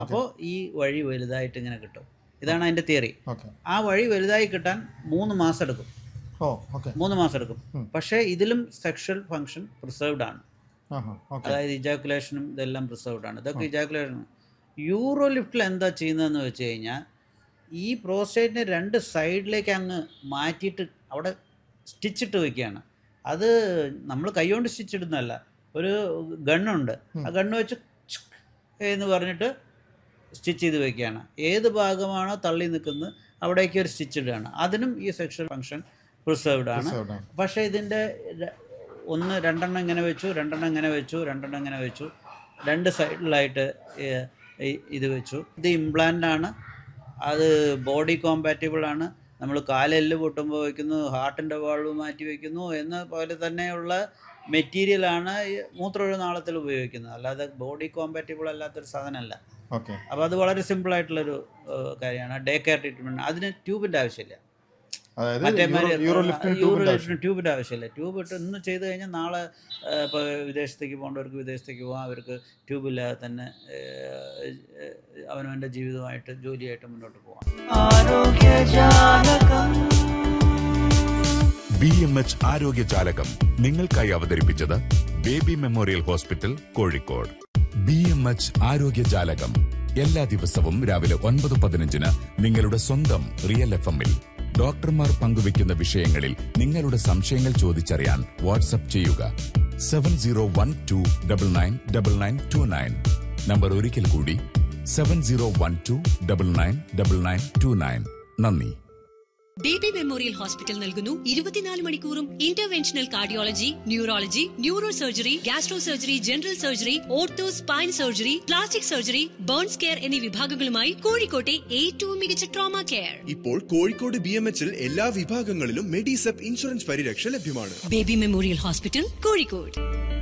അപ്പോൾ ഈ വഴി വലുതായിട്ട് ഇങ്ങനെ കിട്ടും ഇതാണ് അതിൻ്റെ തിയറി ഓക്കെ ആ വഴി വലുതായി കിട്ടാൻ മൂന്ന് മാസം എടുക്കും ഓ ഓക്കെ മൂന്ന് മാസം എടുക്കും പക്ഷേ ഇതിലും സെക്ഷൽ ഫങ്ഷൻ പ്രിസർവ്ഡ് ആണ് ആഹാ ഓക്കെ അതായത് ഇജാക്കുലേഷനും ഇതെല്ലാം പ്രിസർവ്ഡ് ആണ് ഇതൊക്കെ ഇജാക്കുലേഷൻ യൂറോ ലിഫ്റ്റിൽ എന്താ ചെയ്യുന്നതെന്ന് വെച്ച് കഴിഞ്ഞാൽ ഈ പ്രോസ്റ്റേറ്റിനെ രണ്ട് സൈഡിലേക്ക് അങ്ങ് മാറ്റിയിട്ട് അവിടെ സ്റ്റിച്ചിട്ട് വെക്കുകയാണ് അത് നമ്മൾ കൈകൊണ്ട് സ്റ്റിച്ച് ഇടുന്നതല്ല ഒരു ഗണ്ണുണ്ട് ആ ഗണ്ണ് വെച്ച് ഛുക്ക് എന്ന് പറഞ്ഞിട്ട് സ്റ്റിച്ച് ചെയ്ത് വെക്കുകയാണ് ഏത് ഭാഗമാണോ തള്ളി നിൽക്കുന്നത് അവിടേക്ക് ഒരു സ്റ്റിച്ച് ഇടുകയാണ് അതിനും ഈ സെക്ഷൽ ഫങ്ഷൻ പ്രിസർവ്ഡ് ആണ് Preserved ആണ്. പക്ഷേ ഇതിൻ്റെ ര- ഒന്ന് രണ്ടെണ്ണം ഇങ്ങനെ വെച്ചു രണ്ടെണ്ണം ഇങ്ങനെ വെച്ചു രണ്ടെണ്ണം ഇങ്ങനെ വെച്ചു രണ്ട് സൈഡിലായിട്ട് ഏ- ഈ- ഇത് വെച്ചു ഇത് ഇംപ്ലാന്റ് ആണ് അത് ബോഡി കോമ്പാറ്റബിൾ ആണ് നമ്മൾ കാലെല്ല് പൊട്ടുമ്പോൾ വയ്ക്കുന്നു ഹാർട്ടിൻ്റെ വാൾവ് മാറ്റി വയ്ക്കുന്നു എന്ന പോലെ തന്നെയുള്ള മെറ്റീരിയലാണ് ഈ മൂത്രമൊഴി നാളത്തിൽ ഉപയോഗിക്കുന്നത് അല്ലാതെ ബോഡി കോമ്പാറ്റബിൾ അല്ലാത്തൊരു സാധനമല്ല ഓക്കെ അപ്പോൾ അത് വളരെ സിമ്പിൾ ആയിട്ടുള്ളൊരു ഏഹ്, കാര്യമാണ് ഡേ കെയർ ട്രീറ്റ്മെൻറ്റ് അതിന് ട്യൂബിൻ്റെ ആവശ്യമില്ല അതായത് മറ്റേ യൂറോ- യൂറോ ലിഫ്റ്റിന് ട്യൂബിന്റെ ആവശ്യം ട്യൂബിൻ്റെ ആവശ്യമില്ല ട്യൂബ് ഇട്ട് ഇന്ന് ചെയ്ത് കഴിഞ്ഞാൽ നാളെ ഇപ്പോൾ വിദേശത്തേക്ക് പോകേണ്ടവർക്ക് വിദേശത്തേക്ക് പോകാം അവർക്ക് ട്യൂബില്ലാതെ തന്നെ ഏഹ്, ഏഹ്, അവനവൻ്റെ ജീവിതമായിട്ട് ജോലിയായിട്ട് മുന്നോട്ട് പോകാം ബി എം എച്ച് ആരോഗ്യജാലകം നിങ്ങൾക്കായി അവതരിപ്പിച്ചത് Baby Memorial Hospital Kozhikode B M H ആരോഗ്യജാലകം എല്ലാ ദിവസവും രാവിലെ ഒൻപത് പതിനഞ്ചിന് നിങ്ങളുടെ സ്വന്തം റിയൽ എഫ് എമ്മിൽ ഡോക്ടർമാർ പങ്കുവയ്ക്കുന്ന വിഷയങ്ങളിൽ നിങ്ങളുടെ സംശയങ്ങൾ ചോദിച്ചറിയാൻ വാട്സപ്പ് ചെയ്യുക seven zero one two double nine double nine two nine number ഒരിക്കൽ കൂടി seven zero one two double nine double nine two nine നന്ദി ബേബി മെമ്മോറിയൽ ഹോസ്പിറ്റൽ നൽകുന്നു ഇരുപത്തിനാല് മണിക്കൂറും interventional cardiology neurology neuro surgery gastro surgery general surgery ortho spine surgery plastic surgery burns care എന്നീ വിഭാഗങ്ങളുമായി കോഴിക്കോട്ടെ ഏറ്റവും മികച്ച ട്രോമ കെയർ ഇപ്പോൾ കോഴിക്കോട് ബി എം എച്ചിൽ എല്ലാ വിഭാഗങ്ങളിലും മെഡിസെപ്പ് ഇൻഷുറൻസ് പരിരക്ഷ ലഭ്യമാണ് ബേബി മെമ്മോറിയൽ ഹോസ്പിറ്റൽ കോഴിക്കോട്